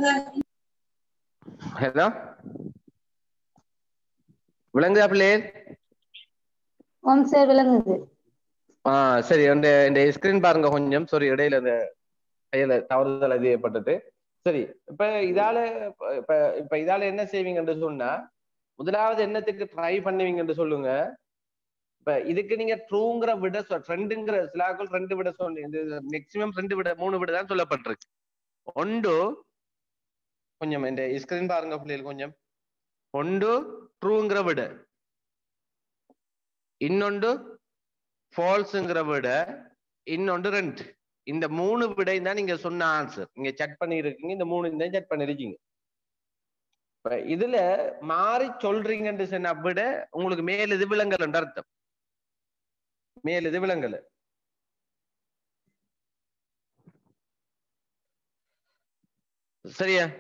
Hello விளங்குதா பிள்ளையே ஓம் sir விளங்குது ஆ சரி அந்த இந்த ஸ்கிரீன் பாருங்க கொஞ்சம் சாரி இடையில அந்த கையில தவறுதல் அது ஏற்பட்டது சரி இப்ப இதால இப்ப இப்ப இதால என்ன செய்வீங்கன்னு சொன்னா முதலாவது என்னத்துக்கு ட்ரை பண்ணுவீங்கன்னு சொல்லுங்க இப்ப இதுக்கு நீங்க ட்ரூங்கிற விட ஃப்ரெண்டுங்கிற சிலாக்கள் ரெண்டு விட சொல்லி மேக்சிமம் ரெண்டு விட மூணு விட தான் சொல்லப்பட்டிருக்கு ஒன்று கொஞ்சம் இந்த ஸ்கிரீன் பாருங்க பிள்ளைகள் கொஞ்சம் ஒன்று ட்ரூங்கிற விட இன்னொன்று ஃபால்ஸுங்கிற விட இன்னொன்று ரெண்டு இந்த மூணு விடை தான் நீங்க சொன்ன ஆன்சர் நீங்க செக் பண்ணி இருக்கீங்க இந்த மூணு தான் செக் பண்ணிருக்கீங்க இப்ப இதுல மாறி சொல்றீங்கன்னு சொன்ன விட உங்களுக்கு மேல் இது விலங்கல் அர்த்தம் மேல் இது விலங்கல் சரியா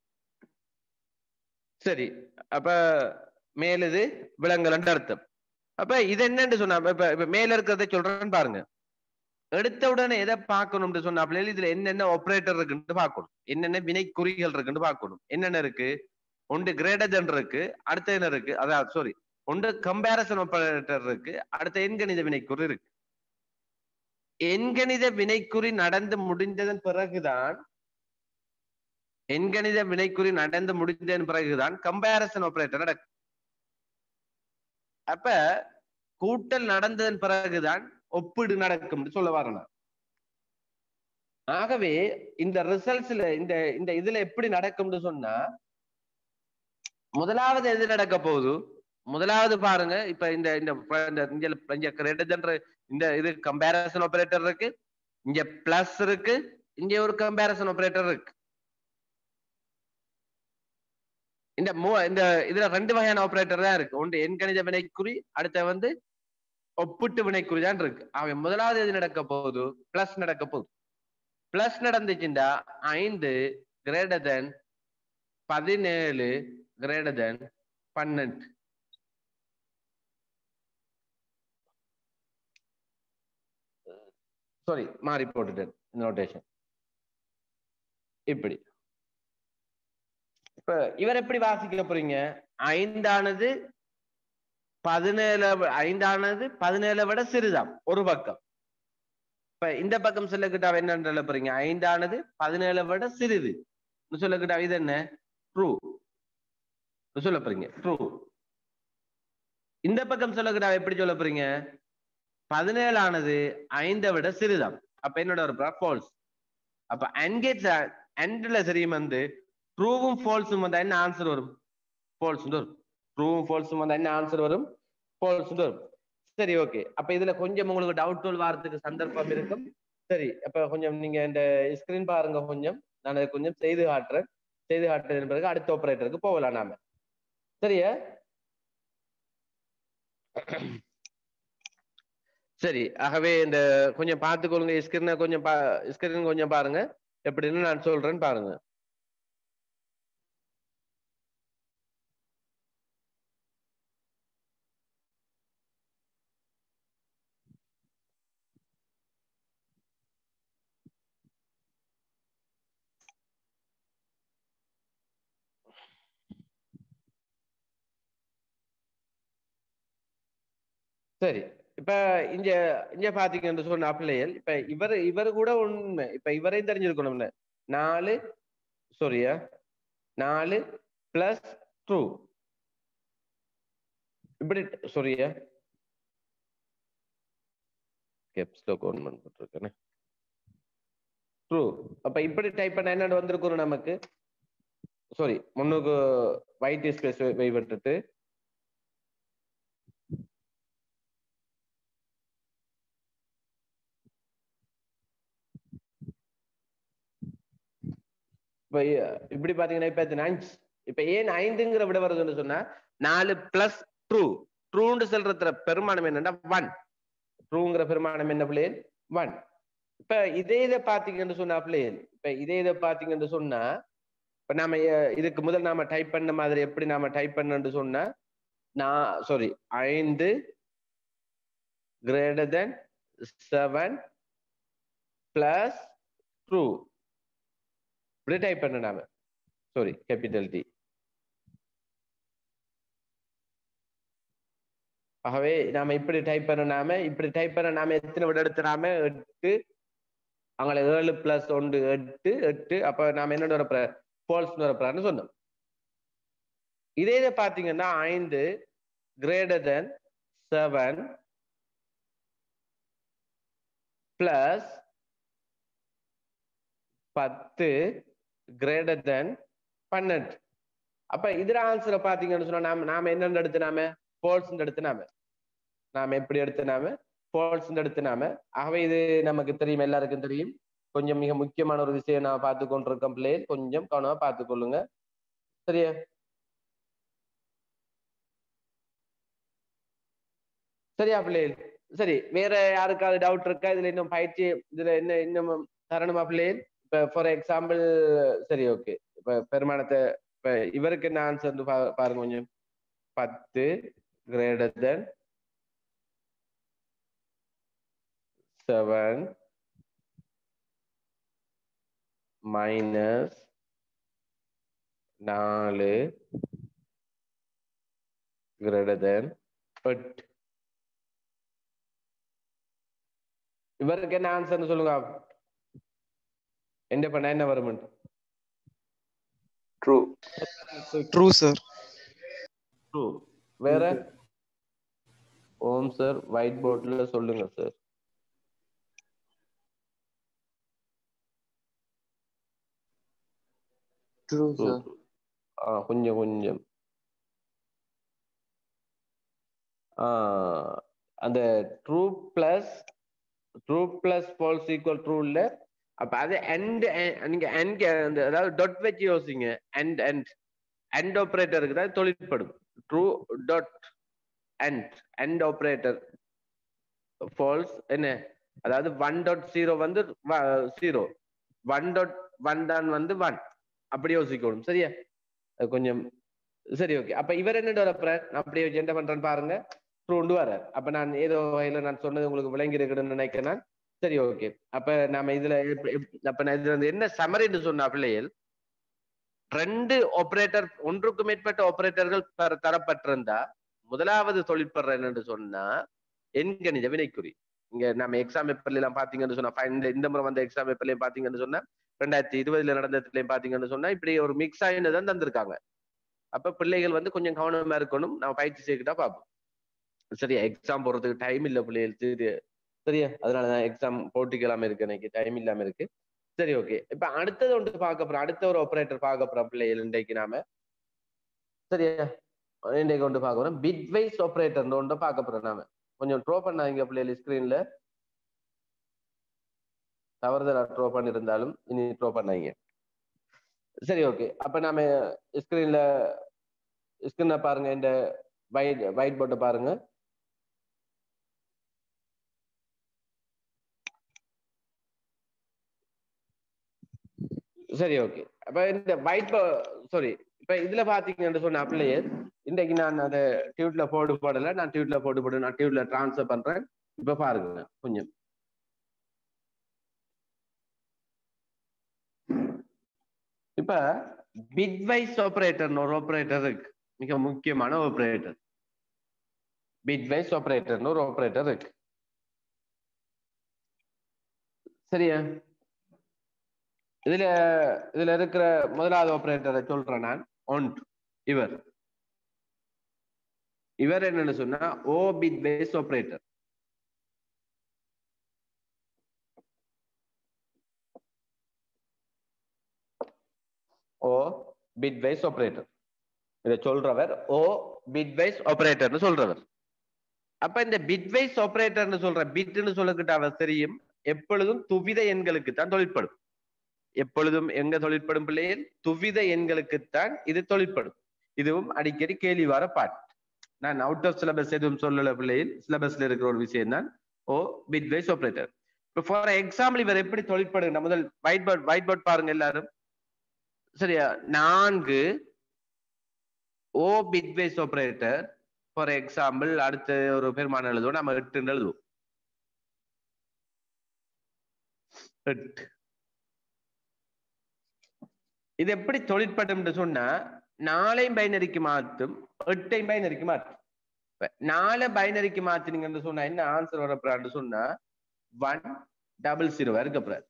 சரி அப்ப மேலது விலங்கல் அர்த்தம் அப்ப இது என்னன்னு சொன்னா இப்ப இப்ப மேல இருக்கிறத சொல்றேன்னு பாருங்க எடுத்த உடனே எதை பார்க்கணும்னு சொன்னா பிள்ளைகள் இதுல என்னென்ன ஆப்ரேட்டர் இருக்குன்னு பார்க்கணும் என்னென்ன வினை குறிகள் இருக்குன்னு பார்க்கணும் என்னென்ன இருக்கு ஒன்று கிரேடர் இருக்கு அடுத்த என்ன இருக்கு அதாவது சாரி ஒன்று கம்பேரிசன் ஆப்ரேட்டர் இருக்கு அடுத்த எண்கணித வினைக்குறி இருக்கு எண்கணித வினைக்குறி நடந்து முடிந்ததன் பிறகுதான் எண்கணித வினைக்குறி நடந்து முடிந்ததன் பிறகுதான் கம்பேரிசன் ஆப்ரேட்டர் நடக்கும் அப்ப கூட்டல் நடந்ததன் பிறகுதான் ஒப்பீடு நடக்கும் சொல்ல வரணும் ஆகவே இந்த ரிசல்ட்ஸ்ல இந்த இந்த இதுல எப்படி நடக்கும்னு சொன்னா முதலாவது எது நடக்க போகுது முதலாவது பாருங்க இப்ப இந்த இந்த இந்த இங்க கிரெடிட்ன்ற இந்த இது கம்பேரிசன் ஆபரேட்டர் இருக்கு இங்க பிளஸ் இருக்கு இங்க ஒரு கம்பேரிசன் ஆபரேட்டர் இருக்கு இந்த மூ இந்த இதுல ரெண்டு வகையான ஆபரேட்டர் தான் இருக்கு ஒன்று எண்கணித வினைக்குறி அடுத்த வந்து ஒப்பிட்டு வினைக்குறி தான் இருக்கு அவன் முதலாவது எது நடக்க போகுது பிளஸ் நடக்க போகுது பிளஸ் நடந்துச்சுண்டா ஐந்து கிரேட்டர் தென் பதினேழு கிரேட்டர் தென் பன்னெண்டு சாரி மாறி போட்டுட்டேன் நோட்டேஷன் இப்படி இப்ப இவர் எப்படி வாசிக்க போறீங்க ஐந்தானது பதினேழு ஐந்தானது பதினேழை விட சிறிதாம் ஒரு பக்கம் இப்ப இந்த பக்கம் சொல்லக்கிட்டா என்னன்னு சொல்ல போறீங்க ஐந்தானது பதினேழை விட சிறிது சொல்லக்கிட்டா இது என்ன ட்ரூ சொல்ல போறீங்க ட்ரூ இந்த பக்கம் சொல்லக்கிட்டா எப்படி சொல்ல போறீங்க பதினேழானது ஐந்தை விட சிறிதாம் அப்ப என்னோட ஒரு ஃபால்ஸ் அப்ப அன்கேட் அண்ட்ல சரியும் வந்து ட்ரூவும் ஃபால்ஸும் வந்தா என்ன ஆன்சர் வரும் ஃபால்ஸ் வரும் ட்ரூவும் ஃபால்ஸும் வந்தா என்ன ஆன்சர் வரும் ஃபால்ஸ் வரும் சரி ஓகே அப்ப இதுல கொஞ்சம் உங்களுக்கு டவுட் வாரத்துக்கு சந்தர்ப்பம் இருக்கும் சரி அப்ப கொஞ்சம் நீங்க இந்த ஸ்கிரீன் பாருங்க கொஞ்சம் நான் அதை கொஞ்சம் செய்து காட்டுறேன் செய்து காட்டுறதன் பிறகு அடுத்த ஆபரேட்டருக்கு போகலாம் நாம சரியா சரி ஆகவே இந்த கொஞ்சம் பார்த்துக்கொள்ளுங்க ஸ்கிரீனை கொஞ்சம் பா ஸ்கிரீன் கொஞ்சம் பாருங்க எப்படின்னு நான் சொல்றேன்னு பாருங்க சரி இப்ப இங்க இங்க பாத்தீங்கன்னு சொன்ன பிள்ளைகள் இப்ப இவர் இவர் கூட உண்மை இப்ப இவரையும் தெரிஞ்சிருக்கணும்னு நாலு சாரியா நாலு பிளஸ் டூ இப்படி சாரியா கெப்ஸ்ல கவர்மெண்ட் போட்டிருக்கேன் ட்ரூ அப்ப இப்படி டைப் பண்ண என்ன வந்திருக்கணும் நமக்கு சாரி முன்னுக்கு ஒயிட் ஸ்பேஸ் வைவிட்டுட்டு இப்ப இப்படி பாத்தீங்கன்னா இப்ப அஞ்சு இப்ப ஏன் ஐந்துங்கிற விட வருதுன்னு சொன்னா நாலு பிளஸ் ட்ரூ ட்ரூன்னு சொல்ற பெருமானம் என்னன்னா ஒன் ட்ரூங்கிற பெருமானம் என்ன பிள்ளைகள் ஒன் இப்ப இதே இதை பாத்தீங்கன்னு சொன்னா பிள்ளைகள் இப்ப இதே இதை பாத்தீங்கன்னு சொன்னா இப்ப நாம இதுக்கு முதல் நாம டைப் பண்ண மாதிரி எப்படி நாம டைப் பண்ணு சொன்னா நான் சாரி ஐந்து greater than seven plus true இப்படி டைப் பண்ண நாம சாரி கேபிட்டல் டி ஆகவே நாம இப்படி டைப் பண்ண நாம இப்படி டைப் பண்ண நாம எத்தனை விட எடுத்து நாம எட்டு அவங்கள ஏழு பிளஸ் ஒன்று எட்டு எட்டு அப்ப நாம என்ன வரப்ப ஃபால்ஸ் வரப்படான்னு சொன்னோம் இதே இதை பாத்தீங்கன்னா ஐந்து கிரேட்டர் தென் செவன் பிளஸ் பத்து கிரேட்டர் தென் பன்னெண்டு அப்ப இதுல ஆன்சரை பாத்தீங்கன்னு சொன்னா நாம நாம என்னென்ன எடுத்து நாம ஃபால்ஸ் எடுத்து நாம நாம எப்படி எடுத்து நாம ஃபால்ஸ் எடுத்து நாம ஆகவே இது நமக்கு தெரியும் எல்லாருக்கும் தெரியும் கொஞ்சம் மிக முக்கியமான ஒரு விஷயம் நான் பார்த்து கொண்டிருக்கோம் பிள்ளைகள் கொஞ்சம் கவனமா பார்த்து கொள்ளுங்க சரியா சரியா பிள்ளைகள் சரி வேற யாருக்காவது டவுட் இருக்கா இதுல இன்னும் பயிற்சி இதுல என்ன இன்னும் தரணுமா பிள்ளைகள் இப்ப ஃபார் எக்ஸாம்பிள் சரி ஓகே இப்ப பெருமானத்தை இப்ப இவருக்கு என்ன ஆன்சர் பாருங்க கொஞ்சம் பத்து கிரேட்டர் தென் செவன் மைனஸ் நாலு கிரேட்டர் தென் எட்டு இவருக்கு என்ன ஆன்சர்னு சொல்லுங்க என்ன பண்ண என்ன வரும் ட்ரூ ட்ரூ சார் ட்ரூ வேற ஓம் சார் ஒயிட் போர்ட்ல சொல்லுங்க சார் ட்ரூ சார் ஆ கொஞ்சம் கொஞ்சம் ஆ அந்த true plus true plus false equal true இல்ல அப்ப அது எண்ட் நீங்க எண்ட் அந்த அதாவது டொட் வச்சு யோசிங்க எண்ட் எண்ட் எண்ட் ஆப்ரேட்டருக்கு தான் தொழிற்படும் true dot and and operator false என்ன அதாவது ஒன் டாட் ஜீரோ வந்து ஜீரோ ஒன் டாட் ஒன் தான் வந்து ஒன் அப்படி யோசிக்கணும் சரியா அது கொஞ்சம் சரி ஓகே அப்ப இவர் என்ன டெவலப்பர் அப்படியே வச்சு என்ன பண்றேன்னு பாருங்க ட்ரூண்டு வர அப்ப நான் ஏதோ வகையில நான் சொன்னது உங்களுக்கு விளங்கி இருக்குன்னு நினைக்கிறேன் சரி ஓகே அப்ப நாம இதுல எப்படி- எப்படி- அப்ப நான் இதுல வந்து என்ன சமரின்னு சொன்ன பிள்ளைகள் ரெண்டு ஆபரேட்டர் ஒன்றுக்கு மேற்பட்ட ஆபரேட்டர்கள் தர- தரப்பட்டிருந்தா முதலாவது தொழிற்படுற என்னன்னு சொன்னா எண்கணித வினைக்குறி இங்க நம்ம எக்ஸாம் பேப்பர்ல எல்லாம் பாத்தீங்கன்னு சொன்னா fine, இந்த- இந்த முறை வந்த எக்ஸாம் பேப்பர்லயும் பாத்தீங்கன்னு சொன்னா ரெண்டாயிரத்தி இருபதுல நடந்ததுலயும் பாத்தீங்கன்னு சொன்னா இப்படி ஒரு மிக்ஸ் ஆயினதான் தந்திருக்காங்க அப்ப பிள்ளைகள் வந்து கொஞ்சம் கவனமா இருக்கணும் நம்ம பயிற்சி செய்கிட்டா பார்ப்போம் சரியா எக்ஸாம் போடுறதுக்கு டைம் இல்ல பிள்ளைகள் சரி- சரியா அதனால தான் எக்ஸாம் போட்டிக்கலாம இருக்கு எனக்கு டைம் இல்லாம இருக்கு சரி ஓகே இப்ப அடுத்தது ஒன்று பார்க்க போறோம் அடுத்த ஒரு ஆபரேட்டர் பார்க்க போறோம் பிள்ளைகள் இன்றைக்கு நாம சரியா இன்றைக்கு ஒன்று பார்க்க போறோம் பிட் வைஸ் ஆபரேட்டர் ஒன்று பார்க்க போறோம் நாம கொஞ்சம் ட்ரோ பண்ணாங்க பிள்ளைகள் ஸ்கிரீன்ல தவறுதலா ட்ரோ பண்ணிருந்தாலும் இனி ட்ரோ பண்ணாங்க சரி ஓகே அப்ப நாம ஸ்கிரீன்ல ஸ்கிரீன்ல பாருங்க இந்த வைட் ஒயிட் போர்ட்டை பாருங்க சரி ஓகே அப்ப இந்த ஒயிட் சாரி இப்ப இதுல பாத்தீங்கன்னு சொன்ன அப்படியே இன்றைக்கு நான் அதை டியூட்ல போட்டு போடல நான் டியூட்ல போட்டு போட்டு நான் டியூட்ல டிரான்ஸ்ஃபர் பண்றேன் இப்ப பாருங்க கொஞ்சம் இப்ப பிட்வைஸ் ஆபரேட்டர்னு ஒரு ஆபரேட்டர் இருக்கு மிக முக்கியமான ஆபரேட்டர் பிட்வைஸ் ஆபரேட்டர்னு ஒரு ஆபரேட்டர் இருக்கு சரியா இதுல இதுல இருக்கிற முதலாவது ஆபரேட்டரை சொல்றேன் நான் ஒன் இவர் இவர் என்னன்னு சொன்னா or bitwise operator or bitwise operator இதை சொல்றவர் ஓ பிட் வைஸ் ஆபரேட்டர்னு சொல்றவர் அப்ப இந்த பிட் வைஸ் ஆபரேட்டர்னு சொல்ற பிட்னு சொல்லக்கிட்ட அவர் தெரியும் எப்பொழுதும் துவித எண்களுக்கு தான் தொழிற்படும் எப்பொழுதும் எங்க தொழிற்படும் பிள்ளைகள் துவித எண்களுக்குத்தான் இது தொழிற்படும் இதுவும் அடிக்கடி கேள்வி வர பாட் நான் அவுட் ஆஃப் சிலபஸ் எதுவும் சொல்லல பிள்ளைகள் சிலபஸ்ல இருக்கிற ஒரு விஷயம் தான் ஓ பிட் வைஸ் ஆபரேட்டர் இப்போ ஃபார் எக்ஸாம்பிள் இவர் எப்படி தொழிற்படுங்க முதல் ஒயிட் போர்ட் ஒயிட் போர்ட் பாருங்க எல்லாரும் சரியா நான்கு or bitwise operator for example அடுத்த ஒரு பெருமானம் எழுதுவோம் நம்ம எட்டுன்னு எழுதுவோம் எட்டு இது எப்படி தொழிற்படும் சொன்னா நாலையும் பைனரிக்கு மாத்தும் எட்டையும் பைனரிக்கு மாற்றும் இப்ப நாலு பைனரிக்கு மாத்தினீங்கன்னு சொன்னா என்ன ஆன்சர் வரப்படான்னு சொன்னா ஒன் டபுள் ஜீரோ இருக்கப்படுறாரு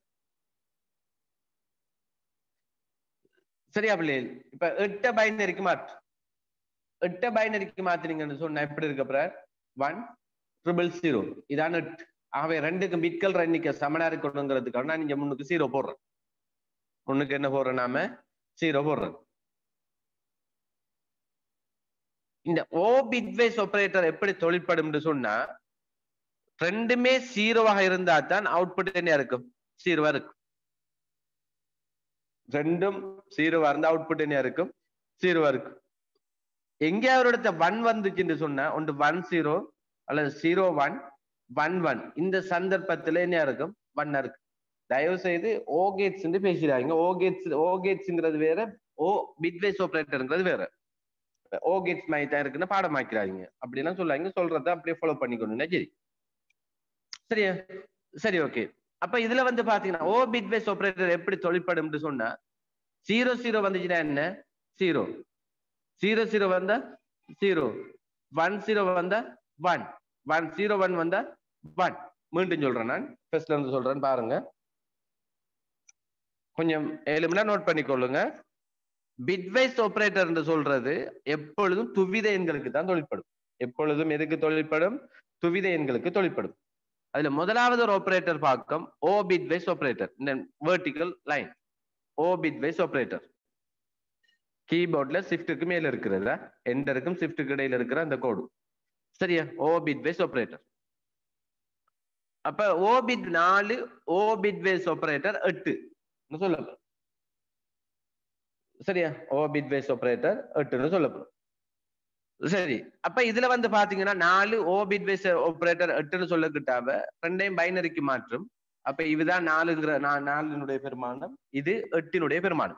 சரியா பிள்ளைகள் இப்ப எட்ட பைனரிக்கு மாற்று எட்ட பைனரிக்கு மாத்தினீங்கன்னு சொன்னா எப்படி இருக்கப்படுறார் ஒன் ட்ரிபிள் ஜீரோ இதான் எட்டு ஆகவே ரெண்டுக்கும் பிட்கள் எண்ணிக்கை சமனா இருக்கணுங்கிறதுக்காக நான் இங்க முன்னுக்கு ஜீரோ போடுறேன் முன்னுக்கு என்ன போடுறோம் நாம ஜீரோ போடுறோம் இந்த ஓ பிட்வேஸ் ஆபரேட்டர் எப்படி தொழிற்படும் சொன்னா ரெண்டுமே ஜீரோவாக இருந்தா தான் அவுட்புட் என்ன இருக்கும் ஜீரோவா இருக்கும் ரெண்டும் ஜீரோவா இருந்தா அவுட்புட் என்ன இருக்கும் ஜீரோவா இருக்கும் எங்கேயாவது இடத்த ஒன் வந்துச்சுன்னு சொன்னா ஒன்று ஒன் ஜீரோ அல்லது ஜீரோ ஒன் ஒன் ஒன் இந்த சந்தர்ப்பத்துல என்ன இருக்கும் ஒன்னா இருக்கு தயவு செய்து ஓ கேட்ஸ் பேசிடாங்க ஓ கேட்ஸ் ஓ கேட்ஸ்ங்கிறது வேற ஓ பிட்வேஸ் ஆபரேட்டர்ங்கிறது வேற ஓ கேட்ஸ் மாதிரி தான் இருக்குன்னு பாடமாக்கிறாங்க அப்படிலாம் சொல்லாங்க சொல்றத அப்படியே ஃபாலோ பண்ணிக்கணும்னா சரி சரியா சரி ஓகே அப்ப இதுல வந்து பாத்தீங்கன்னா ஓ பிட்வேஸ் ஆபரேட்டர் எப்படி தொழிற்படும் சொன்னா ஜீரோ ஜீரோ வந்துச்சுன்னா என்ன ஜீரோ ஜீரோ ஜீரோ வந்தா ஜீரோ ஒன் ஜீரோ வந்தா ஒன் ஒன் ஜீரோ ஒன் வந்தா ஒன் மீண்டும் சொல்றேன் நான் ஃபர்ஸ்ட்ல இருந்து சொல்றேன் பாருங்க கொஞ்சம் எலுமினா நோட் பண்ணிக்கொள்ளுங்க பிட்வைஸ் ஆபரேட்டர் என்று சொல்றது எப்பொழுதும் துவித எண்களுக்கு தான் தொழிற்படும் எப்பொழுதும் எதுக்கு தொழிற்படும் துவித எண்களுக்கு தொழிற்படும் அதுல முதலாவது ஒரு ஆபரேட்டர் பார்க்கும் ஓ பிட்வைஸ் ஆபரேட்டர் இந்த vertical line or bitwise operator கீபோர்ட்ல ஷிஃப்ட்டுக்கு மேல இருக்கிறதா எண்டருக்கும் ஷிஃப்ட்டுக்கு இடையில இருக்கிற அந்த கோடு சரியா ஓ பிட்வேஸ் ஆபரேட்டர் அப்ப ஓ பிட் நாலு ஓ பிட்வேஸ் ஆபரேட்டர் எட்டு சொல்லப்படும் சரியா ஓ பிட்வேஸ் ஆபரேட்டர் எட்டுன்னு சொல்லப்படும் சரி அப்ப இதுல வந்து பாத்தீங்கன்னா நாலு ஓ பிட்வேஸ் ஆபரேட்டர் எட்டுன்னு சொல்லக்கிட்டாவ ரெண்டையும் பைனரிக்கு மாற்றும் அப்ப இதுதான் நாலுங்கிற நாலினுடைய பெருமானம் இது எட்டினுடைய பெருமானம்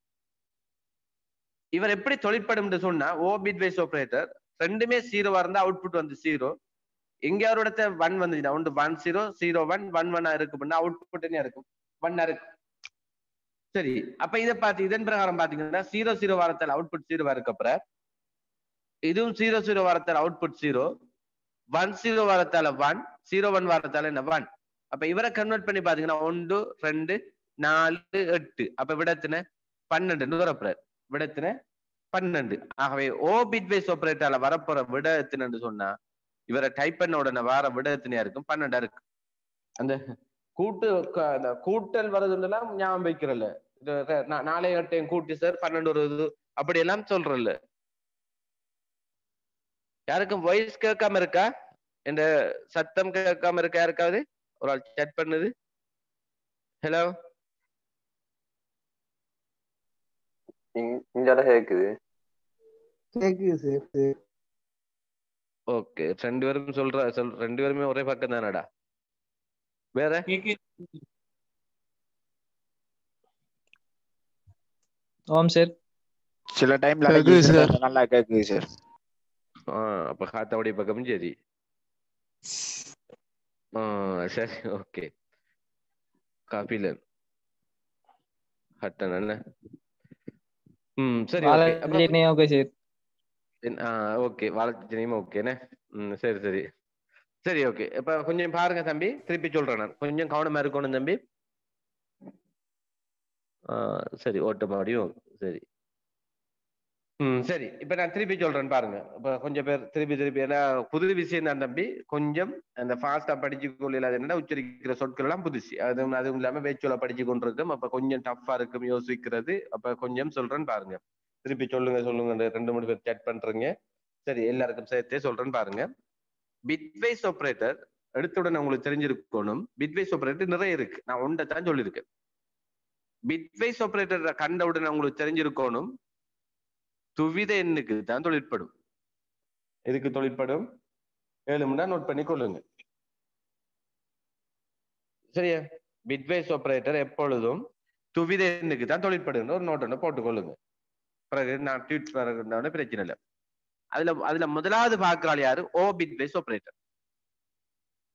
இவர் எப்படி தொழிற்படும் சொன்னா ஓ பிட்வைஸ் ஆபரேட்டர் ரெண்டுமே ஜீரோவா இருந்தா அவுட்புட் வந்து ஜீரோ எங்க அவரோட ஒன் வந்துச்சுன்னா ஒன்று one zero zero one one ஒன்னா இருக்கு அவுட்புட் என்ன இருக்கும் ஒன்னா இருக்கும் சரி அப்ப இதை பார்த்து இதன் பிரகாரம் பாத்தீங்கன்னா ஜீரோ ஜீரோ வாரத்தால் அவுட்புட் ஜீரோவா இருக்கப்பற இதுவும் ஜீரோ ஜீரோ வாரத்தால் அவுட்புட் ஜீரோ ஒன் ஜீரோ வாரத்தால ஒன் ஜீரோ ஒன் வாரத்தால என்ன ஒன் அப்ப இவரை கன்வெர்ட் பண்ணி பாத்தீங்கன்னா ஒன்று ரெண்டு நாலு எட்டு அப்ப விடத்தின பன்னெண்டுன்னு வரப்புறாரு விடத்தின பன்னெண்டு ஆகவே ஓ பிட்வைஸ் ஆபரேட்டால வரப்போற விட எத்தனைன்னு சொன்னா இவரை டைப் பண்ண உடனே வர விட எத்தனையா இருக்கும் பன்னெண்டா இருக்கு அந்த கூட்டு அந்த கூட்டல் வர்றதுலாம் ஞாபகம் வைக்கிறல்ல நாளை எட்டையும் கூட்டி சார் பன்னெண்டு வருது அப்படி எல்லாம் சொல்றல்ல யாருக்கும் வாய்ஸ் கேட்காம இருக்கா இந்த சத்தம் கேட்காம இருக்கா யாருக்காவது ஒரு ஆள் சேட் பண்ணுது ஹலோ இங்கால கேக்குது கேக்குது சார் ஓகே ரெண்டு பேரும் சொல்ற சொல் ரெண்டு பேருமே ஒரே பக்கம் தானடா வேற ஆம் சார் சில டைம்ல கேக்குது சார். நல்லா கேக்குது சார் ஆஹ் அப்ப காத்தாவுடைய பக்கமும் சரி ஆஹ் சரி ஓகே காபிலன் ஹட்டன் என்ன ம் சரி ஓகே அப்ப வாழை ஓகே சார் ஓகே வாழைச்சனையும் ஓகேண்ணே ம் சரி சரி சரி ஓகே இப்ப கொஞ்சம் பாருங்க தம்பி திருப்பி சொல்றேன் நான் கொஞ்சம் கவனமா இருக்கணும் தம்பி ஆ, சரி ஓட்டமாடியும் சரி ம் சரி இப்ப நான் திருப்பி சொல்றேன் பாருங்க இப்ப கொஞ்சம் பேர் திருப்பி திருப்பி ஏன்னா புது விஷயம் தான் தம்பி கொஞ்சம் அந்த ஃபாஸ்டா படிச்சு கொள்ள என்னன்னா உச்சரிக்கிற சொற்கள் எல்லாம் புதுசு அதுவும் அதுவும் இல்லாம வேச்சொல படிச்சு கொண்டிருக்கும் அப்ப கொஞ்சம் டஃப்பா இருக்கும் யோசிக்கிறது அப்ப கொஞ்சம் சொல்றேன் பாருங்க திருப்பி சொல்லுங்க சொல்லுங்க ரெண்டு மூணு பேர் சேட் பண்றீங்க சரி எல்லாருக்கும் சேர்த்தே சொல்றேன் பாருங்க பிட்வைஸ் ஆபரேட்டர் எடுத்த உடனே உங்களுக்கு தெரிஞ்சிருக்கணும் பிட்வைஸ் ஆபரேட்டர் நிறைய இருக்கு நான் ஒன்றை தான் சொல்லியிருக்கேன் பிட்வைஸ் ஆபரேட்டர் கண்ட உடனே உங்களுக்கு தெரிஞ்சிருக்கணும் துவித எண்ணுக்கு தான் தொழிற்படும் எதுக்கு தொழிற்படும் ஏழு மணி நேரம் நோட் பண்ணி கொள்ளுங்க சரியா பிட்வைஸ் ஆபரேட்டர் எப்பொழுதும் துவித எண்ணுக்கு தான் தொழிற்படும் ஒரு நோட் ஒன்று போட்டுக்கொள்ளுங்க பிறகு நான் ட்வீட் பிறகு பிரச்சனை இல்லை அதுல அதுல முதலாவது பார்க்கிறாள் யாரு or bitwise operator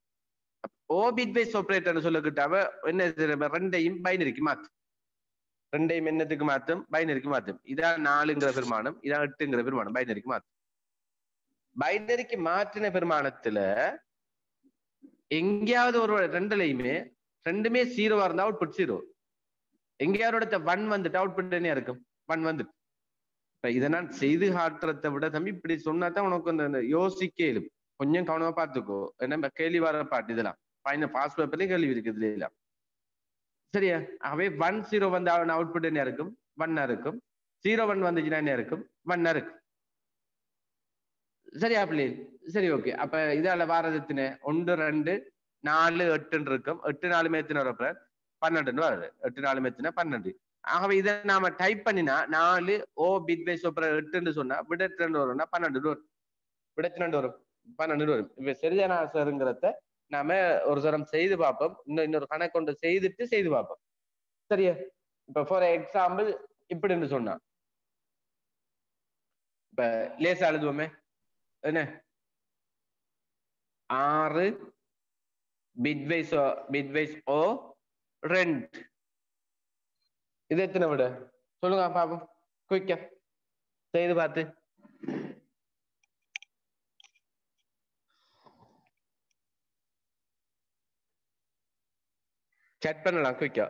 or bitwise operator சொல்லிக்கிட்டாவ என்ன செய்யற? ரெண்டையும் பைனரிக்கு மாத்து ரெண்டையும் என்னத்துக்கு மாத்தும் பைனரிக்கு மாத்தும் இதான் நாலுங்கிற பெருமானம் இதான் எட்டுங்கிற பெருமானம் பைனரிக்கு மாத்தும் பைனரிக்கு மாற்றின பெருமானத்துல எங்கேயாவது ஒரு ரெண்டுலையுமே ரெண்டுமே ஜீரோவா இருந்தா அவுட்புட் ஜீரோ எங்கேயாவது ஒன் வந்துட்டு அவுட்புட் என்ன இருக்கும் ஒன் வந்துட்டு இப்ப இதை நான் செய்து காட்டுறதை விட தம்பி இப்படி சொன்னா தான் உனக்கு அந்த அந்த யோசிக்க இயலும் கொஞ்சம் கவனமா பார்த்துக்கோ என்ன கேள்வி வர பாட்டு இதெல்லாம் ஃபைனல் பாஸ் பேப்பர்லயும் கேள்வி இருக்குது இதுல எல்லாம் சரியா ஆகவே ஒன் ஜீரோ வந்து அவன் அவுட்புட் என்ன இருக்கும் ஒன்னா இருக்கும் ஜீரோ ஒன் வந்துச்சுன்னா என்ன இருக்கும் ஒன்னா இருக்கும் சரியா பிள்ளை சரி ஓகே அப்ப இதால வாரது எத்தனை ஒன்று ரெண்டு நாலு எட்டுன்னு இருக்கும் எட்டு நாலு எத்தனை வரப்ப பன்னெண்டுன்னு வருது எட்டு நாலு எத்தனை பன்னெண்டு ஆகவே இதை நாம டைப் பண்ணினா நாலு ஓ பிட் பை சூப்பர் எட்டுன்னு சொன்னா விட ரெண்டு வரும்னா பன்னெண்டு வரும் விட ரெண்டு வரும் பன்னெண்டு வரும் இப்ப சரியான ஆன்சருங்கிறத நாம ஒரு தரம் செய்து பார்ப்போம் இன்னும் இன்னொரு கணக்கு கொண்டு செய்துட்டு செய்து பார்ப்போம் சரியா இப்ப ஃபார் எக்ஸாம்பிள் இப்படின்னு சொன்னா இப்ப லேசா எழுதுவோமே என்ன ஆறு பிட்வைஸ் பிட்வைஸ் ஓ ரெண்ட் இது எத்தனை விட சொல்லுங்க பாப்போம் குயிக்கா செய்து பார்த்து chat பண்ணலாம் குயிக்கா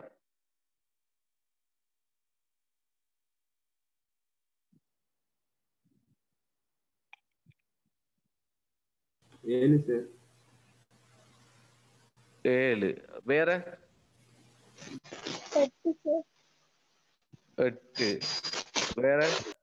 ஏழு சார் ஏழு வேற எட்டு சார் எட்டு வேற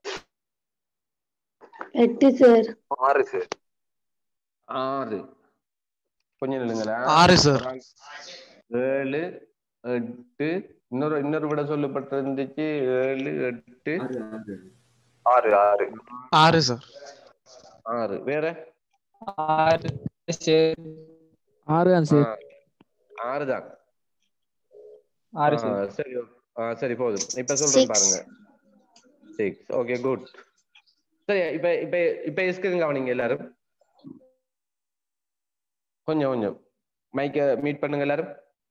எட்டு சார் ஆறு சார் ஆறு கொஞ்சம் நில்லுங்களா ஆறு சார் ஏழு எட்டு இன்னொரு இன்னொரு விட சொல்லப்பட்டிருந்துச்சு ஏழு எட்டு ஆறு ஆறு ஆறு ஆறு ஆறு சார் ஆறு வேற ஆறு சார் ஆறு தான் சார் ஆ, ஆறு தான் ஆறு ஆ, சார் சரி ஓ- ஆ, சரி போதும் இப்ப சொல்றேன் Six. பாருங்க சிக்ஸ் ஓகே குட் சரி இப்ப இப்ப இப்ப ஸ்கிரீன் கவனிங்க எல்லாரும் கொஞ்சம் கொஞ்சம் மைக்க மீட் பண்ணுங்க எல்லாரும்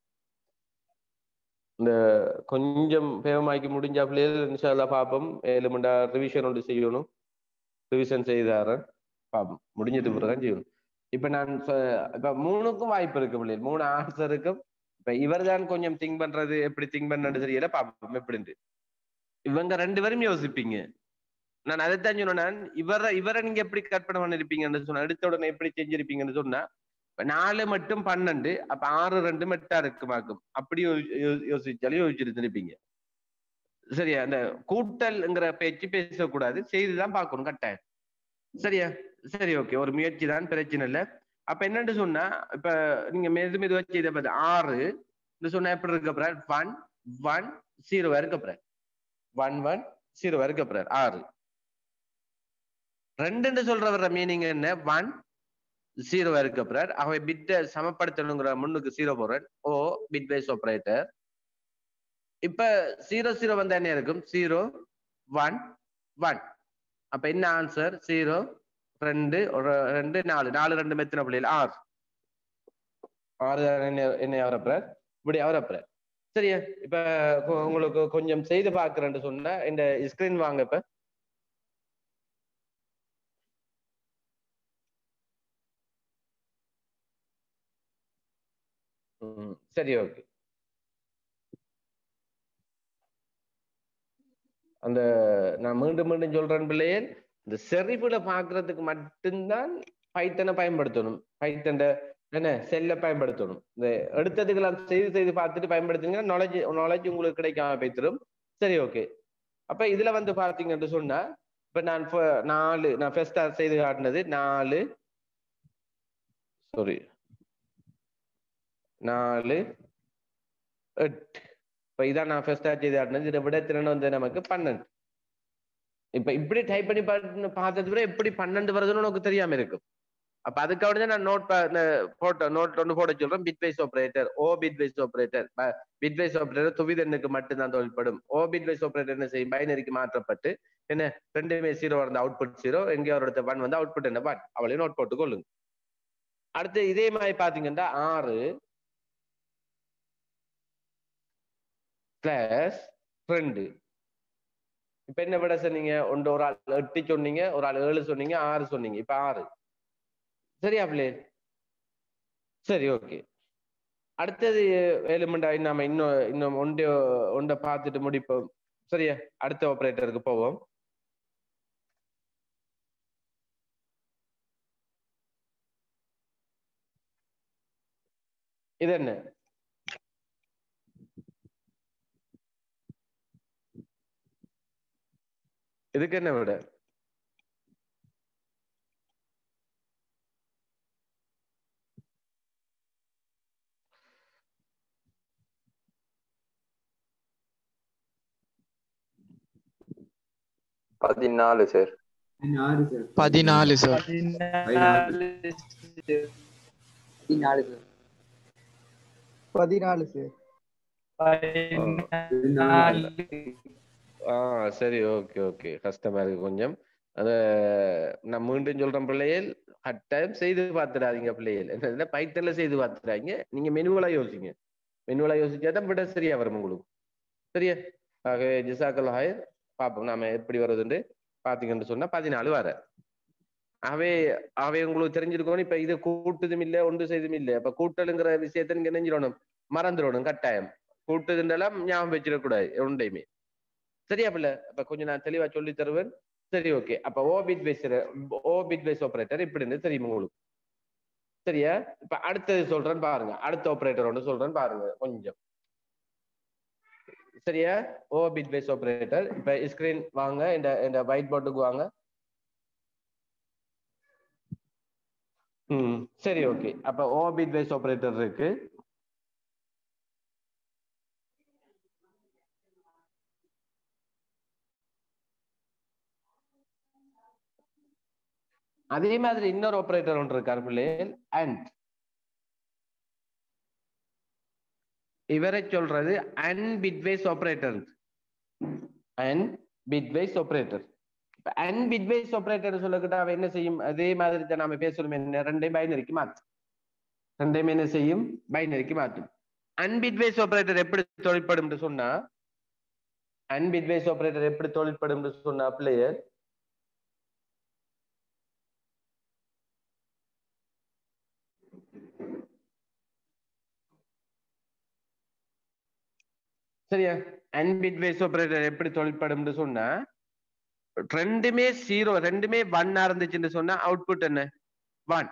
இந்த கொஞ்சம் பேவமாக்கி முடிஞ்ச பிள்ளைகள் இன்ஷால்லா பார்ப்போம் ஏழு மண்டா ரிவிஷன் ஒன்று செய்யணும் ரிவிஷன் செய்தாரன் பார்ப்போம் முடிஞ்சது பிறகுதான் செய்யணும் இப்ப நான் சொ- இப்ப மூணுக்கும் வாய்ப்பு இருக்கு பிள்ளைகள் மூணு ஆன்சருக்கும் இப்ப இவர் தான் கொஞ்சம் திங்க் பண்றது எப்படி திங்க் பண்ணது தெரியல பாப்போம் எப்படின்ட்டு இவங்க ரெண்டு பேரும் யோசிப்பீங்க நான் அதைத்தான் சொன்னேன் இவரை இவரை நீங்க எப்படி கற்பனை பண்ணிருப்பீங்கன்னு சொன்னா எடுத்த உடனே எப்படி செஞ்சிருப்பீங்கன்னு சொன்னா இப்ப நாலு மட்டும் பன்னெண்டு அப்ப ஆறு ரெண்டு மெட்டா இருக்குமாக்கும் அப்படி யோ- யோ- யோசிச்சாலும் யோசிச்சிருந்திருப்பீங்க சரியா அந்த கூட்டல்ங்கிற பேச்சு பேசக்கூடாது செய்துதான் பார்க்கணும் கட்டாயம் சரியா சரி ஓகே ஒரு முயற்சி தான் பிரச்சனை இல்லை அப்ப என்னன்னு சொன்னா இப்ப நீங்க மெது மெதுவா செய்த பார்த்து ஆறு இந்த சொன்னா எப்படி இருக்க போறார் ஒன் ஒன் ஜீரோ இருக்க போறார் ஒன் ஒன் ஜீரோ இருக்க போறார் ஆறு ரெண்டுன்னு சொல்ற வர்ற மீனிங் என்ன ஒன் ஜீரோ இருக்க போறார் ஆகவே பிட்டை சமப்படுத்தணுங்கிற முன்னுக்கு ஜீரோ போடுறேன் ஓ பிட் வைஸ் ஆபரேட்டர் இப்ப ஜீரோ ஜீரோ வந்தா என்ன இருக்கும் ஜீரோ ஒன் ஒன் அப்ப என்ன ஆன்சர் ஜீரோ ரெண்டு ஒரு ரெண்டு நாலு நாலு ரெண்டு மெத்தின பிள்ளைகள் ஆறு ஆறு என்ன என்ன அவரப்புறார் இப்படி அவரப்புறார் சரியா இப்ப கொ- உங்களுக்கு கொஞ்சம் செய்து பாக்குறேன்னு சொன்னா இந்த ஸ்கிரீன் வாங்க இப்ப ம், சரி ஓகே அந்த நான் மீண்டும் மீண்டும் சொல்றேன் பிள்ளையே இந்த செறிவுல பாக்குறதுக்கு மட்டும்தான் பைத்தனை பயன்படுத்தணும் பைத்தண்ட என்ன செல்ல பயன்படுத்தணும் இந்த எடுத்ததுக்கெல்லாம் செய்து செய்து பார்த்துட்டு பயன்படுத்துங்க நாலேஜ் நாலேஜ் உங்களுக்கு கிடைக்காம போய்த்திரும் சரி ஓகே அப்ப இதுல வந்து பாத்தீங்கன்னு சொன்னா இப்ப நான் ஃப- நாலு நான் ஃபர்ஸ்டா செய்து காட்டினது நாலு சாரி நாலு எட்டு இப்ப இதான் நான் ஃபர்ஸ்டா செய்து காட்டினது இதை விட திறன் வந்து நமக்கு பன்னெண்டு இப்ப இப்படி டைப் பண்ணி பார்த்து பார்த்தது விட எப்படி பன்னெண்டு வருதுன்னு உனக்கு தெரியாம இருக்கும் அப்ப அதுக்காக தான் நான் நோட் போட்டோ நோட் ஒன்று போட சொல்றேன் bitwise operator or bitwise operator bitwise operator துவிதெண்ணுக்கு மட்டும்தான் தொழில்படும் ஓ பிட்வைஸ் ஆபரேட்டர் என்ன செய்யும் பைனரிக்கு மாற்றப்பட்டு என்ன ரெண்டுமே ஜீரோ வந்து அவுட்புட் ஜீரோ எங்கேயோ ஒரு இடத்த ஒன் வந்து அவுட்புட் என்ன ஒன் அவளையும் நோட் போட்டு கொள்ளுங்க அடுத்து இதே மாதிரி பாத்தீங்கன்னா ஆறு பிளஸ் ரெண்டு இப்ப என்ன விட சொன்னீங்க ஒன்று ஒரு ஆள் எட்டு சொன்னீங்க ஒரு ஆள் ஏழு சொன்னீங்க ஆறு சொன்னீங்க இப்ப ஆறு சரியா பிள்ளை சரி ஓகே அடுத்தது வேலுமண்டா நாம இன்னும் இன்னும் ஒன்றை ஒன்றை பார்த்துட்டு முடிப்போம் சரியா அடுத்த ஆபரேட்டருக்கு போவோம் இது என்ன இதுக்கு என்ன விட பதினாலு சார் ஆறு சார் பதினாலு சார் பதினாலு பதினாலு சார் பதினாலு ஆ சரி ஓகே ஓகே கஷ்டமா இருக்கு கொஞ்சம் அத நான் மீண்டும் சொல்றேன் பிள்ளைகள் கட்டாயம் செய்து பார்த்துடாதீங்க பிள்ளைகள் என்ன பைத்தல்ல செய்து பார்த்துடாதீங்க நீங்க மெனுவலா யோசிங்க மெனுவலா யோசிச்சா தான் விட சரியா வரும் உங்களுக்கு சரியா ஆக ஜிசாக்கல் ஹாயர் பார்ப்போம் நாம எப்படி வருதுன்னு பாத்தீங்கன்னு சொன்னா பதினாலு வர அவை அவை உங்களுக்கு தெரிஞ்சிருக்கணும் இப்ப இது கூட்டுதும் இல்ல ஒன்று செய்தும் இல்ல அப்ப கூட்டலுங்கிற விஷயத்த நீங்க நெஞ்சிடணும் மறந்துடணும் கட்டாயம் கூட்டுதுன்றெல்லாம் ஞாபகம் வச்சிடக்கூடாது ஒன்றையுமே சரியா பிள்ளை அப்ப கொஞ்சம் நான் தெளிவா சொல்லி தருவேன் சரி ஓகே அப்ப or bitwise or bitwise operator இப்படின்னு தெரியும் உங்களுக்கு சரியா இப்ப அடுத்தது சொல்றேன் பாருங்க அடுத்த ஆபரேட்டர் ஒன்று சொல்றேன் பாருங்க கொஞ்சம் சரியா ஓ பிட் பேஸ் ஆபரேட்டர் இப்ப ஸ்கிரீன் வாங்க இந்த இந்த ஒயிட் போர்டுக்கு வாங்க ம் சரி ஓகே அப்ப ஓ பிட் பேஸ் ஆபரேட்டர் இருக்கு அதே மாதிரி இன்னொரு ஆபரேட்டர் ஒன்று இருக்கார் பிள்ளைகள் அண்ட் இவரை சொல்றது and bitwise operator and bitwise operator and bitwise operator சொல்லக்கிட்ட அவ என்ன செய்யும் அதே மாதிரி தான் நாம பேசணும் என்ன ரெண்டையும் பைனரிக்கு மாத்தும் ரெண்டையும் என்ன செய்யும் பைனரிக்கு மாற்றும் அன்பிட்வைஸ் ஆபரேட்டர் எப்படி தொழிற்படும் சொன்னா அன்பிட்வைஸ் ஆபரேட்டர் எப்படி தொழிற்படும் சொன்னா பிள்ளையர் சரியா அன்பிட்வைஸ் ஆபரேட்டர் எப்படி தொழிற்படும் சொன்னா ரெண்டுமே ஜீரோ ரெண்டுமே ஒன்னா இருந்துச்சுன்னு சொன்னா அவுட்புட் என்ன ஒன்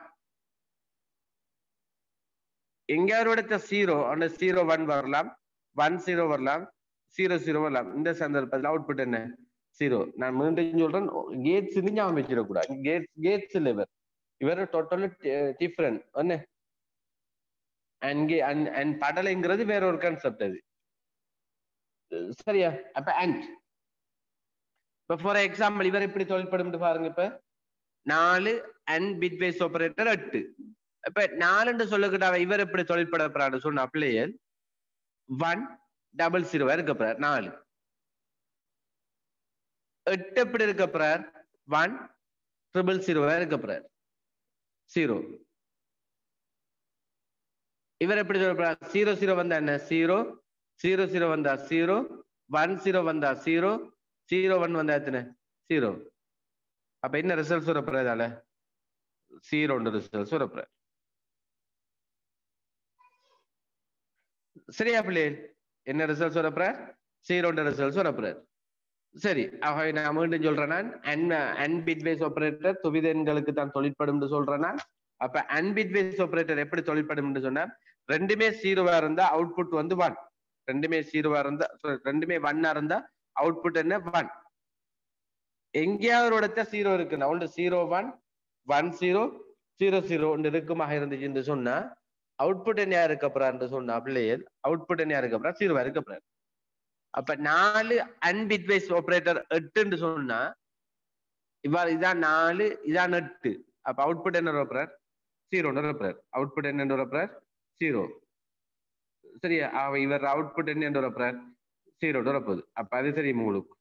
எங்கேயாரோட ஜீரோ அந்த ஜீரோ ஒன் வரலாம் ஒன் ஜீரோ வரலாம் ஜீரோ ஜீரோ வரலாம் இந்த சந்தர்ப்பத்தில் அவுட்புட் என்ன ஜீரோ நான் மீண்டும் சொல்றேன் கேட்ஸ் ஞாபகம் வச்சிடக்கூடாது கேட்ஸ் கேட்ஸ் இல்லை இவர் இவர் டோட்டலி டிஃப்ரெண்ட் என்ன அண்ட் அண்ட் படலைங்கிறது வேற ஒரு கான்செப்ட் அது சரியா அப்ப அண்ட் இப்ப ஃபார் எக்ஸாம்பிள் இவர் எப்படி தொழில்படும் பாருங்க இப்ப நாலு அண்ட் பிட்வைஸ் ஆபரேட்டர் எட்டு இப்ப நாலுன்னு சொல்லுகிட்ட இவர் எப்படி தொழில்பட போறாரு சொன்ன பிள்ளையர் ஒன் டபுள் ஜீரோவா இருக்க போறார் நாலு எட்டு எப்படி இருக்க போறார் ஒன் ட்ரிபிள் ஜீரோவா இருக்க போறார் ஜீரோ இவர் எப்படி சொல்ல போறார் ஜீரோ ஜீரோ வந்தா என்ன ஜீரோ ஜீரோ ஜீரோ வந்தா ஜீரோ ஒன் ஜீரோ வந்தா ஜீரோ ஜீரோ ஒன் வந்தா எத்தனை ஜீரோ அப்ப என்ன ரிசல்ட் வரப்போற இதால ஜீரோன்ற ரிசல்ட் வரப்போற சரியா பிள்ளை என்ன ரிசல்ட் வரப்போற ஜீரோன்ற ரிசல்ட் வரப்போற சரி ஆகவே நான் மீண்டும் சொல்றேன் நான் அன் அன்பிட்வேஸ் ஆபரேட்டர் துவிதன்களுக்கு தான் தொழிற்படும் சொல்றேன் நான் அப்ப அன்பிட்வேஸ் ஆபரேட்டர் எப்படி தொழிற்படும் சொன்னா ரெண்டுமே ஜீரோவா இருந்தா அவுட்புட் வந்து ஒன் ரெண்டுமே ஜீரோவா இருந்தா ரெண்டுமே ஒன்னா இருந்தா அவுட்புட் என்ன ஒன் எங்கேயாவது ஜீரோ இருக்குன்னா ஒன்று zero one one zero zero zero ஒன்று இருக்குமாக இருந்துச்சுன்னு சொன்னா அவுட்புட் என்ன இருக்கப்படுறான்னு சொன்னா பிள்ளையர் அவுட்புட் என்ன இருக்கப்படுறா ஜீரோவா இருக்கப்படுறாரு அப்ப நாலு அன்பிட்வைஸ் ஆபரேட்டர் எட்டுன்னு சொன்னா இவ்வாறு இதான் நாலு இதான் எட்டு அப்ப அவுட்புட் என்ன வரப்படுறார் ஜீரோன்னு வரப்படுறார் அவுட்புட் என்ன வரப்படுறார் ஜீரோ சரியா அவ இவர் அவுட்புட் என்ன வரப்படுறார் ஜீரோ வரப்போகுது அப்ப அது தெரியும் உங்களுக்கு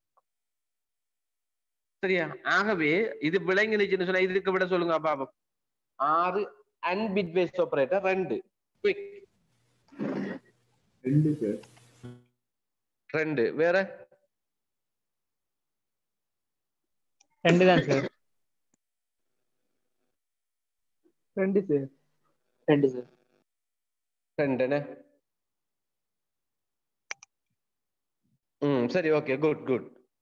சரியா ஆகவே இது விளங்கினுச்சுன்னு சொன்னா இதுக்கு விட சொல்லுங்க பாப்போம் ஆறு அன்பிட்வைஸ் ஆபரேட்டர் ரெண்டு குவிக் ரெண்டு சார் ரெண்டு வேற ரெண்டு தான் சார் ரெண்டு சார் ரெண்டு சார் ரெண்டுன்னு ம் சரி ஓகே குட் குட்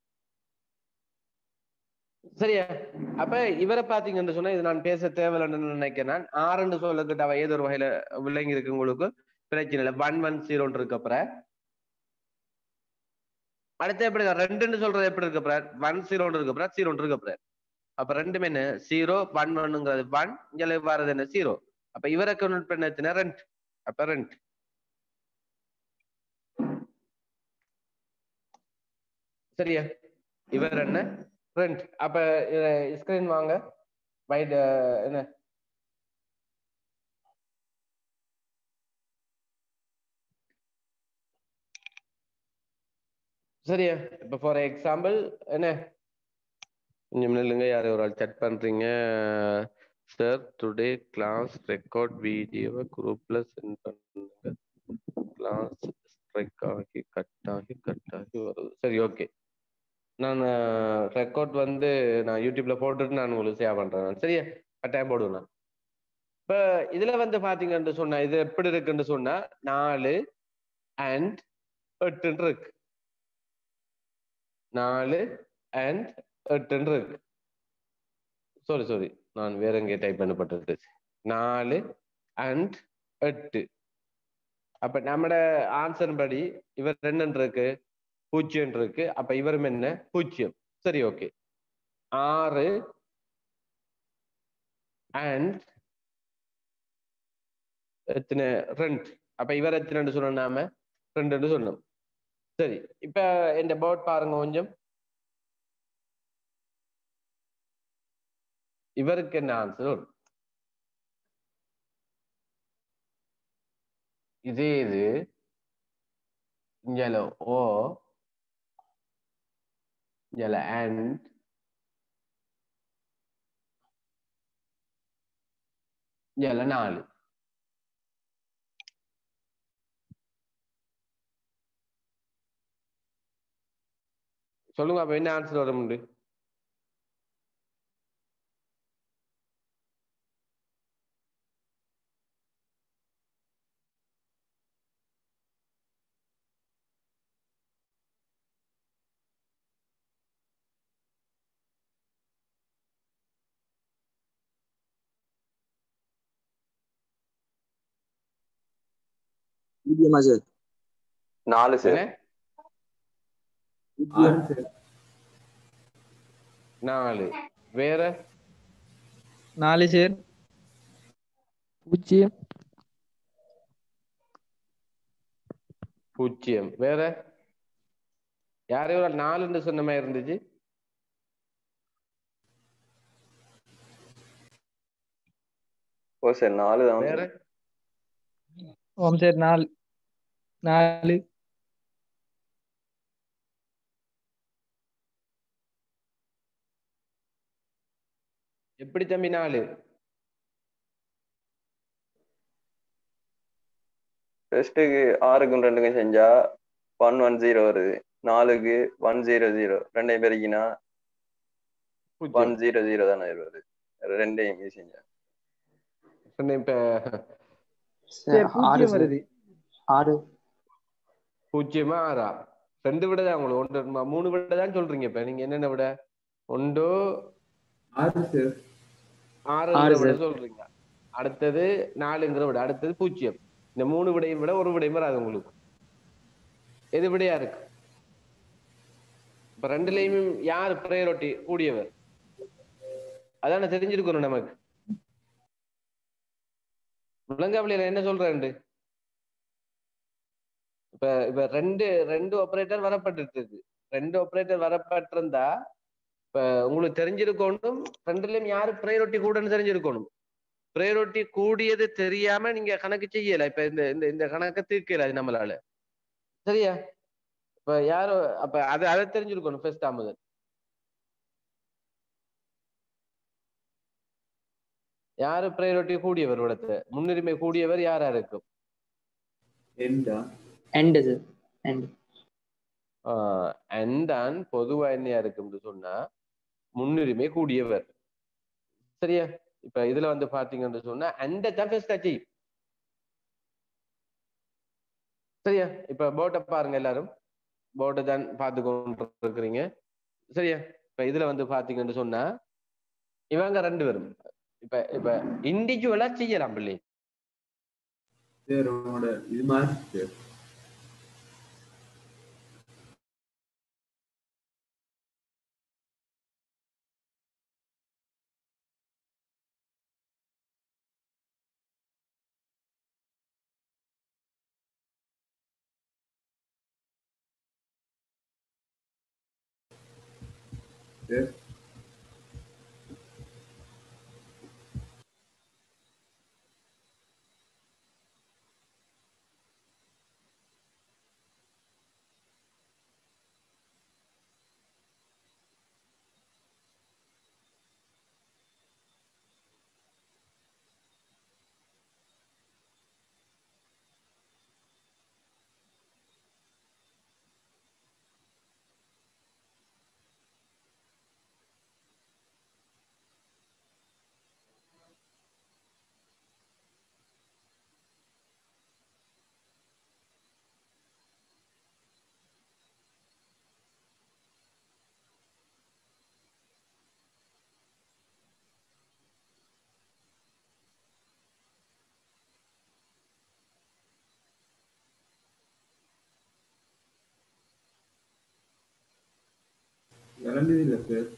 சரியா அப்ப இவரை பாத்தீங்கன்னு சொன்னா இது நான் பேச தேவையில்லைன்னு நினைக்கிறேன் நான் ஆறுன்னு சொல்லக்கிட்ட அவ ஏதோ ஒரு வகையில விளங்கி இருக்கு உங்களுக்கு பிரச்சனை இல்லை ஒன் ஒன் ஜீரோன்னு இருக்கு அப்புறம் அடுத்து எப்படி ரெண்டுன்னு சொல்றது எப்படி இருக்கு அப்புறம் ஒன் ஜீரோன்னு இருக்கு அப்புறம் ஜீரோன்னு இருக்கு அப்புறம் அப்ப ரெண்டுமே என்ன ஜீரோ ஒன் ஒன்னுங்கிறது ஒன் இங்க வர்றது என்ன ஜீரோ அப்ப இவரை கன்வெர்ட் பண்ண எத்தனை ரெண்ட் அப்ப ரெண்ட் சரியா இவர் என்ன ரெண்ட் அப்ப ஸ்கிரீன் வாங்க வைட் என்ன சரியா இப்ப ஃபார் எக்ஸாம்பிள் என்ன கொஞ்சம் நில்லுங்க யாரும் ஒரு ஆள் செக் பண்றீங்க சார் டுடே கிளாஸ் ரெக்கார்ட் வீடியோவை குரூப்ல சென்ட் பண்ணுங்க கிளாஸ் ஸ்ட்ரைக் ஆகி கட் ஆகி கட் ஆகி வருது சரி ஓகே நான் ரெக்கார்ட் வந்து நான் யூடியூப்ல போட்டுட்டு நான் உங்களுக்கு ஷேர் பண்றேன் சரியா கட்டாயம் போடுவேன் நான் இப்ப இதுல வந்து பாத்தீங்கன்னு சொன்னா இது எப்படி இருக்குன்னு சொன்னா நாலு அண்ட் எட்டுன்னு இருக்கு நாலு அண்ட் எட்டுன்னு இருக்கு சாரி சாரி நான் வேற எங்கே டைப் பண்ணப்பட்டது நாலு அண்ட் எட்டு அப்ப நம்மட ஆன்சர் படி இவர் ரெண்டு இருக்கு பூஜ்ஜியம் இருக்கு அப்ப இவரும் என்ன பூஜ்ஜியம் சரி ஓகே ஆறு அண்ட் எத்தனை ரெண்டு அப்ப இவர் எத்தனை சொன்னோம் நாம ரெண்டு சொன்னோம் சரி இப்ப இந்த போர்ட் பாருங்க கொஞ்சம் இவருக்கு என்ன ஆன்சர் இதே இது இங்கல ஓ இங்கல அண்ட் இங்கல நாலு சொல்லுங்க அப்ப என்ன ஆன்சர் வர முடியும் பூஜ்ஜியமா சார் நாலு சார் என்ன? ஆறு சார் நாலு வேற நாலு சார் பூஜ்ஜியம் பூஜ்ஜியம் வேற யாரையோ ஒரு நாலுன்னு சொன்ன மாதிரி இருந்துச்சு ஓ சார் நாலு தான் வேற சார். ஓம் சார் நாலு நாலு எப்படி தம்பி நாலு ஃபர்ஸ்ட்டுக்கு ஆறுக்கும் ரெண்டுக்கும் செஞ்சா ஒன் ஒன் ஜீரோ வருது நாலுக்கு ஒன் ஜீரோ ஜீரோ ரெண்டையும் பெருக்கினா ஒன் பூஜ்ஜியம் ஜீரோ ஜீரோ தானே வருது ரெண்டையும் மீ செஞ்சா சொன்னேன் இப்ப சார் ஆறு பூஜ்ஜியம் சார் வருது ஆறு பூஜ்ஜியமா ஆறா ரெண்டு விட தான் உங்களுக்கு ஒன்று ம- மூணு விட தான் சொல்றீங்க இப்ப நீங்க என்னென்ன விட ஒன்று ஆறு சார் ஆறுங்கிற ஆறு விட சார். சொல்றீங்க அடுத்தது நாலுங்கிற விட அடுத்தது பூஜ்ஜியம் இந்த மூணு விடையும் விட ஒரு விடையும் வராது உங்களுக்கு எது விடையா இருக்கு இப்ப ரெண்டுலயுமே யார் ப்ரையாரிட்டி கூடியவர் அதான தெரிஞ்சிருக்கணும் நமக்கு விளங்காவளியில என்ன சொல்றேன் இப்ப இப்ப ரெண்டு ரெண்டு ஆபரேட்டர் வரப்பட்டிருக்கு ரெண்டு ஆபரேட்டர் வரப்பட்டிருந்தா இப்ப உங்களுக்கு தெரிஞ்சிருக்கணும் ரெண்டுலயும் யாரு ப்ரையாரிட்டி கூடன்னு தெரிஞ்சிருக்கணும் ப்ரையாரிட்டி கூடியது தெரியாம நீங்க கணக்கு செய்யல இப்ப இந்த இந்த இந்த கணக்கை தீர்க்கல அது நம்மளால சரியா இப்ப யாரோ அப்ப அதை அதை தெரிஞ்சிருக்கணும் ஃபர்ஸ்ட் முதல் யாரு ப்ரையாரிட்டி கூடியவர் இடத்துல முன்னுரிமை கூடியவர் யாரா இருக்கும் எண்டா எண்டு சார் எண்டு அண்ட் தான் பொதுவா என்னையா இருக்கும்னு சொன்னா முன்னுரிமை கூடியவர் சரியா இப்ப இதுல வந்து பாத்தீங்கன்னு சொன்னா அந்த தான் ஃபர்ஸ்ட் அச்சீவ் சரியா இப்ப போட்டை பாருங்க எல்லாரும் போட்டை தான் பார்த்து கொண்டு இருக்கிறீங்க சரியா இப்ப இதுல வந்து பாத்தீங்கன்னு சொன்னா இவங்க ரெண்டு பேரும் இப்ப இப்ப இண்டிவிஜுவலா செய்யலாம் பிள்ளை சார் உங்களோட இது மாதிரி சார் சார் விளங்குது இல்லை சார்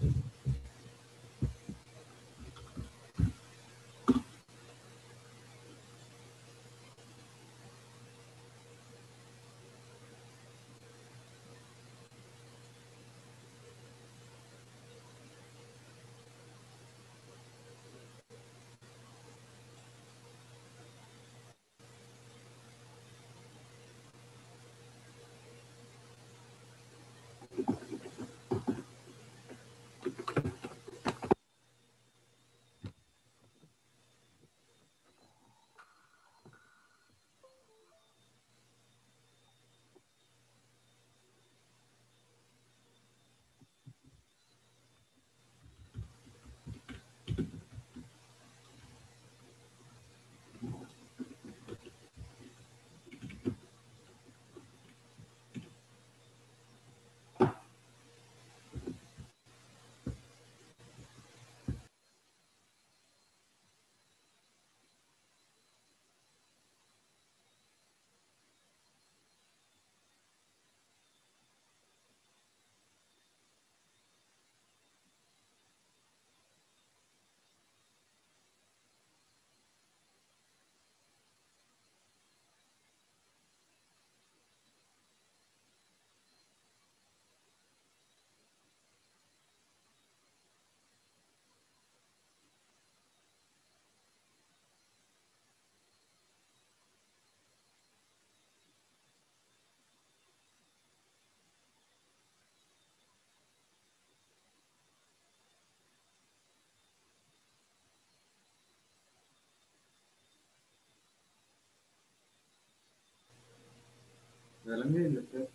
விளங்கே இல்லை சார்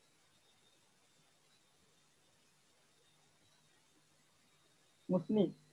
முஸ்லிம்